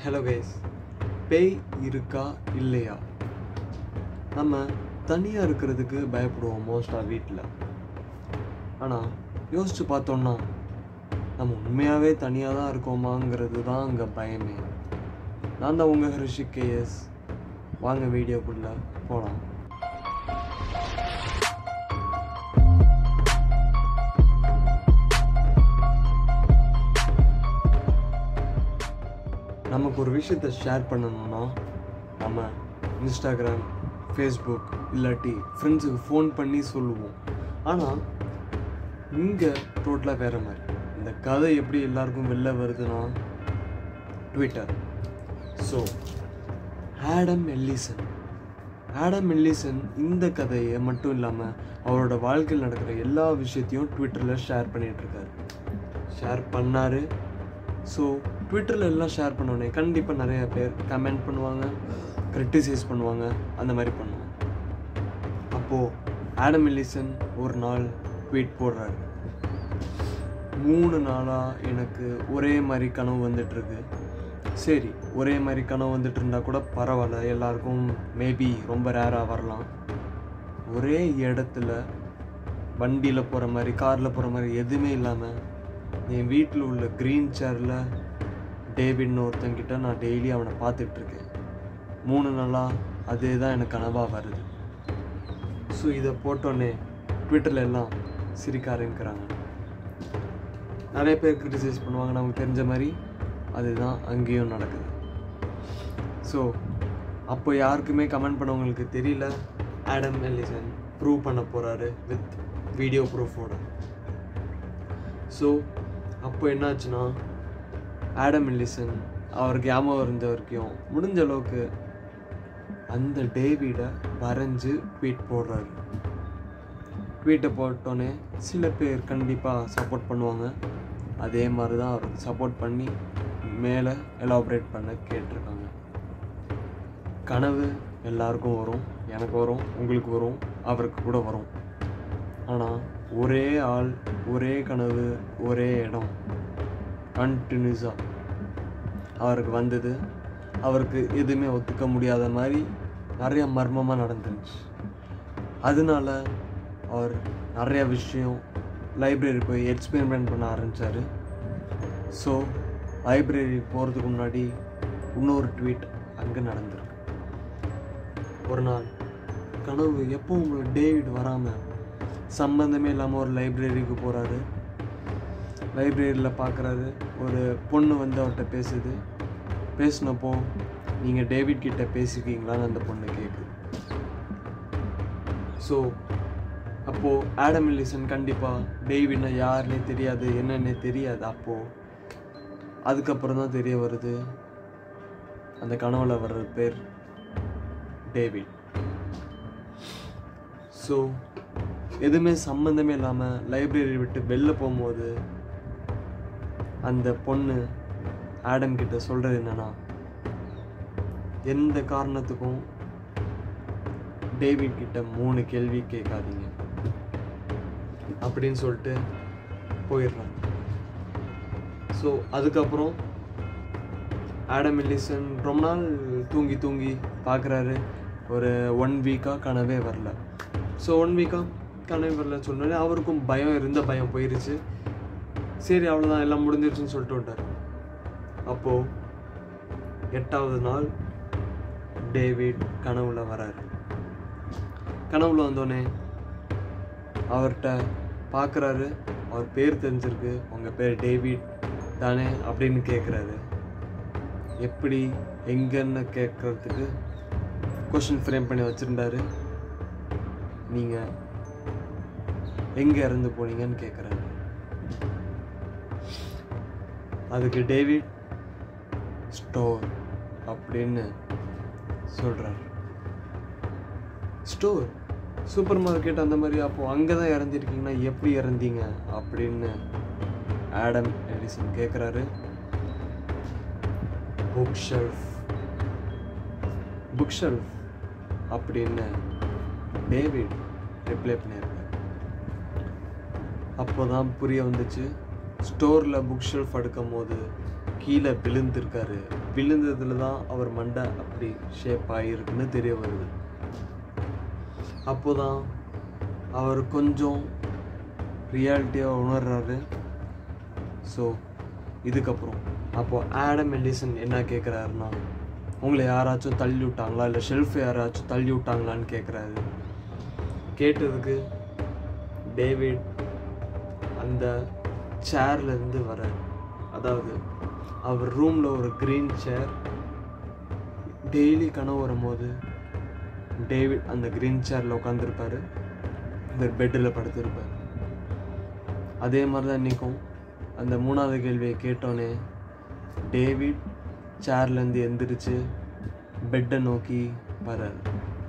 hello guys பேய் இருக்கா இல்லையா நம்ம தனியாக இருக்கிறதுக்கு பயப்படுவோம் மோஸ்ட்டாக வீட்டில் ஆனால் யோசிச்சு பார்த்தோம்னா நம்ம உண்மையாகவே தனியாக தான் இருக்கோமாங்கிறது தான் அங்கே பயமே நான் தான் உங்கள் ஹரிஷிக் கேஎஸ் வாங்க வீடியோக்குள்ளே போகலாம் நமக்கு ஒரு விஷயத்தை ஷேர் பண்ணணும்னா நம்ம இன்ஸ்டாகிராம் ஃபேஸ்புக் இல்லாட்டி ஃப்ரெண்ட்ஸுக்கு ஃபோன் பண்ணி சொல்லுவோம் ஆனால் இங்கே டோட்டலாக வேறு மாதிரி இந்த கதை எப்படி எல்லாருக்கும் வெளில வருதுன்னா Twitter so Adam Ellison Adam Ellison இந்த கதையை மட்டும் இல்லாமல் அவரோட வாழ்க்கையில் நடக்கிற எல்லா விஷயத்தையும் ட்விட்டரில் ஷேர் பண்ணிகிட்ருக்காரு ஷேர் பண்ணார் ஸோ ட்விட்டரில் எல்லாம் ஷேர் பண்ணோடனே கண்டிப்பாக நிறைய பேர் கமெண்ட் பண்ணுவாங்க கிரிட்டிசைஸ் பண்ணுவாங்க அந்த மாதிரி பண்ணுவாங்க அப்போது ஆடம் எல்லிசன் ஒரு நாள் ட்வீட் போடுறாரு மூணு நாளாக எனக்கு ஒரே மாதிரி கனவு வந்துட்டுருக்கு சரி ஒரே மாதிரி கனவு வந்துட்டு இருந்தா கூட பரவாயில்ல எல்லாருக்கும் மேபி ரொம்ப ரேராக வரலாம் ஒரே இடத்துல வண்டியில் போகிற மாதிரி காரில் போகிற மாதிரி எதுவுமே இல்லாமல் என் வீட்டில் உள்ள க்ரீன் சேரில் டேவிட்னு ஒருத்தங்கிட்ட நான் டெய்லி அவனை பார்த்துட்ருக்கேன் மூணு நாளாக அதே தான் எனக்கு கனவாக வருது ஸோ இதை போட்டோன்னே ட்விட்டரில் எல்லாம் சிரிக்க ஆரம்பிக்கிறாங்க நிறைய பேர் கிரிட்டிசைஸ் பண்ணுவாங்க நமக்கு தெரிஞ்ச மாதிரி அதுதான் அங்கேயும் நடக்குது ஸோ அப்போ யாருக்குமே கமெண்ட் பண்ணவங்களுக்கு தெரியல ஆடம் எல்லிசன் ப்ரூவ் பண்ண போகிறாரு வித் வீடியோ ப்ரூஃபோட ஸோ அப்போ என்னாச்சுன்னா ஆடம் எல்லிசன் அவருக்கு ஞாபகம் இருந்த வரைக்கும் முடிஞ்ச அளவுக்கு அந்த டேவிடை வரைஞ்சு ட்வீட் போடுறாரு ட்வீட்டை போட்டோன்னே சில பேர் கண்டிப்பாக சப்போர்ட் பண்ணுவாங்க அதே மாதிரி தான் அவருக்கு சப்போர்ட் பண்ணி மேலே எலாபரேட் பண்ண கேட்டிருக்காங்க கனவு எல்லாருக்கும் வரும் எனக்கு வரும் உங்களுக்கு வரும் அவருக்கு கூட வரும் ஆனால் ஒரே ஆள் ஒரே கனவு ஒரே இடம் கண்டினியூஸாக அவருக்கு வந்தது அவருக்கு எதுவுமே ஒத்துக்க முடியாத மாதிரி நிறைய மர்மமாக நடந்துருந்துச்சு அதனால அவர் நிறைய விஷயம் லைப்ரரி போய் எக்ஸ்பெரிமெண்ட் பண்ண ஆரம்பித்தார் ஸோ லைப்ரரி போகிறதுக்கு முன்னாடி இன்னொரு ட்வீட் அங்கே நடந்திருக்கு ஒரு நாள் கனவு எப்போ உங்களுக்கு டேவிட் வராமல் சம்மந்தமே இல்லாமல் ஒரு லைப்ரரிக்கு போகிறாரு லைப்ரரியில் பார்க்குறாரு ஒரு பொண்ணு வந்து அவர்கிட்ட பேசுது பேசினப்போ நீங்கள் டேவிட் கிட்ட பேசிக்கிங்களான்னு அந்த பொண்ணு கேட்குது ஸோ அப்போது ஆடம் எல்லிசன் கண்டிப்பாக டேவிட்னா யாருன்னே தெரியாது என்னன்னே தெரியாது அப்போது அதுக்கப்புறம் தான் தெரிய வருது அந்த கனவுல வர்ற பேர் டேவிட் ஸோ எதுவுமே சம்மந்தமே இல்லாமல் லைப்ரரி விட்டு வெளில போகும்போது அந்த பொண்ணு ஆடம் கிட்ட சொல்கிறது என்னன்னா எந்த காரணத்துக்கும் டேவிட் கிட்ட மூணு கேள்வி கேட்காதீங்க அப்படின்னு சொல்லிட்டு போயிடுறாங்க ஸோ அதுக்கப்புறம் ஆடம் எல்லிசன் ரொம்ப நாள் தூங்கி தூங்கி பார்க்குறாரு ஒரு ஒன் வீக்காக கனவே வரல ஸோ ஒன் வீக்காக கனவே வரலன்னு சொன்னோடனே அவருக்கும் பயம் இருந்த பயம் போயிருச்சு சரி அவ்வளோதான் எல்லாம் முடிஞ்சிருச்சுன்னு சொல்லிட்டு விட்டார் அப்போது எட்டாவது நாள் டேவிட் கனவுல வராரு கனவுல வந்தோடனே அவர்கிட்ட பார்க்குறாரு அவர் பேர் தெரிஞ்சிருக்கு உங்கள் பேர் டேவிட் தானே அப்படின்னு கேட்குறாரு எப்படி எங்கன்னு கேட்குறதுக்கு கொஷின் ஃப்ரேம் பண்ணி வச்சுருந்தாரு நீங்கள் எங்கே இறந்து போனீங்கன்னு கேட்குறாரு அதுக்கு டேவிட் ஸ்டோர் அப்படின்னு சொல்கிறார் ஸ்டோர் சூப்பர் மார்க்கெட் அந்த மாதிரி அப்போது அங்கே தான் இறந்திருக்கீங்கன்னா எப்படி இறந்தீங்க அப்படின்னு ஆடம் எடிசன் கேட்குறாரு புக் ஷெல்ஃப் புக் ஷெல்ஃப் அப்படின்னு டேவிட் ரிப்ளை பண்ணியிருக்காரு அப்போ தான் புரிய வந்துச்சு ஸ்டோரில் புக் ஷெல்ஃப் அடுக்கும் போது கீழே விழுந்திருக்காரு விழுந்ததுல தான் அவர் மண்டை அப்படி ஷேப் ஆகிருக்குன்னு தெரிய வருது அப்போதான் அவர் கொஞ்சம் ரியாலிட்டியாக உணர்றாரு ஸோ இதுக்கப்புறம் அப்போ ஆடம் எல்லிசன் என்ன கேட்குறாருன்னா உங்களை யாராச்சும் தள்ளி விட்டாங்களா இல்லை ஷெல்ஃப் யாராச்சும் தள்ளி விட்டாங்களான்னு கேட்குறாரு கேட்டதுக்கு டேவிட் அந்த சேர்லேருந்து வர அதாவது அவர் ரூமில் ஒரு க்ரீன் சேர் டெய்லி கனவு வரும்போது டேவிட் அந்த க்ரீன் சேரில் உட்காந்துருப்பாரு இந்த பெட்டில் படுத்திருப்பார் அதே மாதிரி தான் இன்றைக்கும் அந்த மூணாவது கேள்வியை கேட்டோன்னே டேவிட் சேர்லேருந்து எந்திரிச்சு பெட்டை நோக்கி வராரு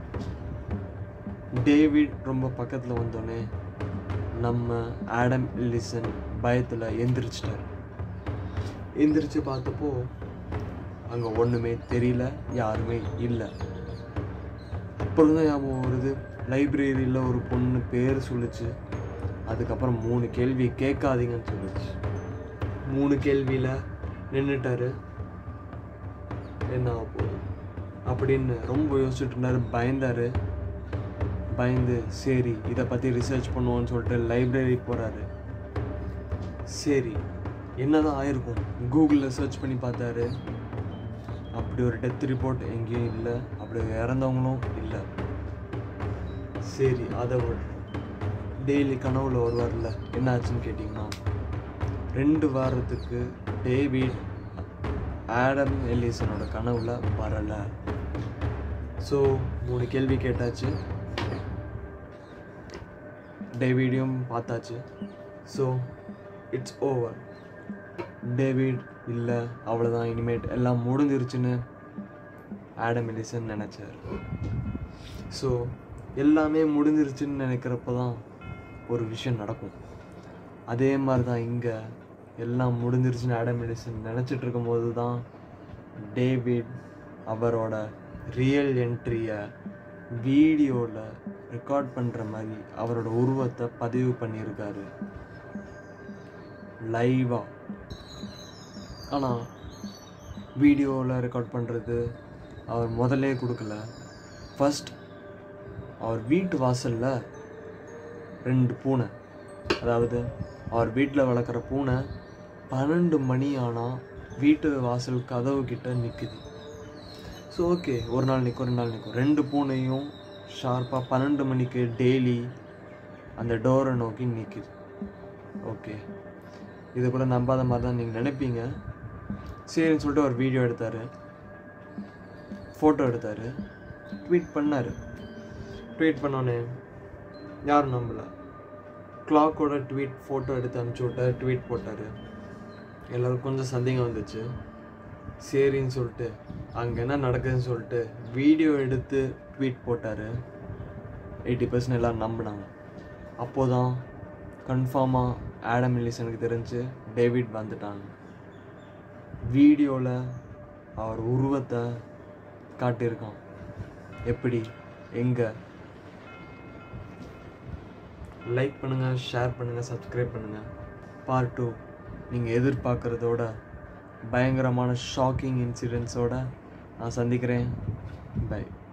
டேவிட் ரொம்ப பக்கத்தில் வந்தோடனே நம்ம ஆடம் எல்லிசன் பயத்தில் எந்திரிச்சிட்டார் எந்திரிச்சு பார்த்தப்போ அங்கே ஒன்றுமே தெரியல யாருமே இல்லை அப்புறம் தான் ஞாபகம் வருது லைப்ரரியில் ஒரு பொண்ணு பேர் சொல்லுச்சு அதுக்கப்புறம் மூணு கேள்வி கேட்காதீங்கன்னு சொல்லுச்சு மூணு கேள்வியில் நின்றுட்டாரு என்ன ஆக போகுது அப்படின்னு ரொம்ப யோசிச்சுட்டு இருந்தாரு பயந்தாரு பயந்து சரி இதை பற்றி ரிசர்ச் பண்ணுவோன்னு சொல்லிட்டு லைப்ரரி போகிறாரு சரி என்னதான் ஆயிருக்கும் கூகுளில் சர்ச் பண்ணி பார்த்தாரு அப்படி ஒரு டெத் ரிப்போர்ட் எங்கேயும் இல்லை அப்படி இறந்தவங்களும் இல்லை சரி அதை விடுறோம் டெய்லி கனவுல வருவார்ல என்ன ஆச்சுன்னு கேட்டிங்கன்னா ரெண்டு வாரத்துக்கு டேவிட் ஆடம் எலிசனோட கனவுல வரலை ஸோ மூணு கேள்வி கேட்டாச்சு டேவிடையும் பார்த்தாச்சு ஸோ இட்ஸ் ஓவர் டேவிட் இல்லை அவ்வளோதான் இனிமேட் எல்லாம் முடிஞ்சிருச்சுன்னு ஆடம் எலிசன் நினச்சார் ஸோ எல்லாமே முடிஞ்சிருச்சுன்னு நினைக்கிறப்ப தான் ஒரு விஷயம் நடக்கும் அதே மாதிரி தான் இங்கே எல்லாம் முடிஞ்சிருச்சுன்னு ஆடம் எலிசன் நினச்சிட்டு இருக்கும்போது தான் டேவிட் அவரோட ரியல் என்ட்ரியை வீடியோவில் ரெக்கார்ட் பண்ணுற மாதிரி அவரோட உருவத்தை பதிவு பண்ணியிருக்காரு லைவாக ஆனால் வீடியோவில் ரெக்கார்ட் பண்ணுறது அவர் முதல்லே கொடுக்கல ஃபர்ஸ்ட் அவர் வீட்டு வாசலில் ரெண்டு பூனை அதாவது அவர் வீட்டில் வளர்க்குற பூனை பன்னெண்டு மணி ஆனால் வீட்டு வாசல் கதவு கிட்ட நிற்குது ஸோ ஓகே ஒரு நாள் நிற்கும் ஒரு நாள் நிற்கும் ரெண்டு பூனையும் ஷார்ப்பாக பன்னெண்டு மணிக்கு டெய்லி அந்த டோரை நோக்கி நிற்குது ஓகே இது கூட நம்பாத மாதிரி தான் நீங்கள் நினைப்பீங்க சரின்னு சொல்லிட்டு ஒரு வீடியோ எடுத்தார் ஃபோட்டோ எடுத்தார் ட்வீட் பண்ணார் ட்வீட் பண்ணோன்னே யாரும் நம்பல கிளாக்கோட ட்வீட் ஃபோட்டோ எடுத்து அனுப்பிச்சி விட்டார் ட்வீட் போட்டார் எல்லோருக்கும் கொஞ்சம் சந்தேகம் வந்துச்சு சரின்னு சொல்லிட்டு அங்கே என்ன நடக்குதுன்னு சொல்லிட்டு வீடியோ எடுத்து ட்வீட் போட்டார் எயிட்டி பர்சன்ட் எல்லோரும் நம்பினாங்க அப்போதான் கன்ஃபார்மாக ஆடம் எலிசனுக்கு தெரிஞ்சு டேவிட் வந்துட்டாங்க வீடியோவில் அவர் உருவத்தை காட்டியிருக்கான் எப்படி எங்கே லைக் பண்ணுங்கள் ஷேர் பண்ணுங்கள் சப்ஸ்கிரைப் பண்ணுங்கள் பார்ட் டூ நீங்கள் எதிர்பார்க்குறதோட பயங்கரமான ஷாக்கிங் இன்சிடென்ட்ஸோட நான் சந்திக்கிறேன் பை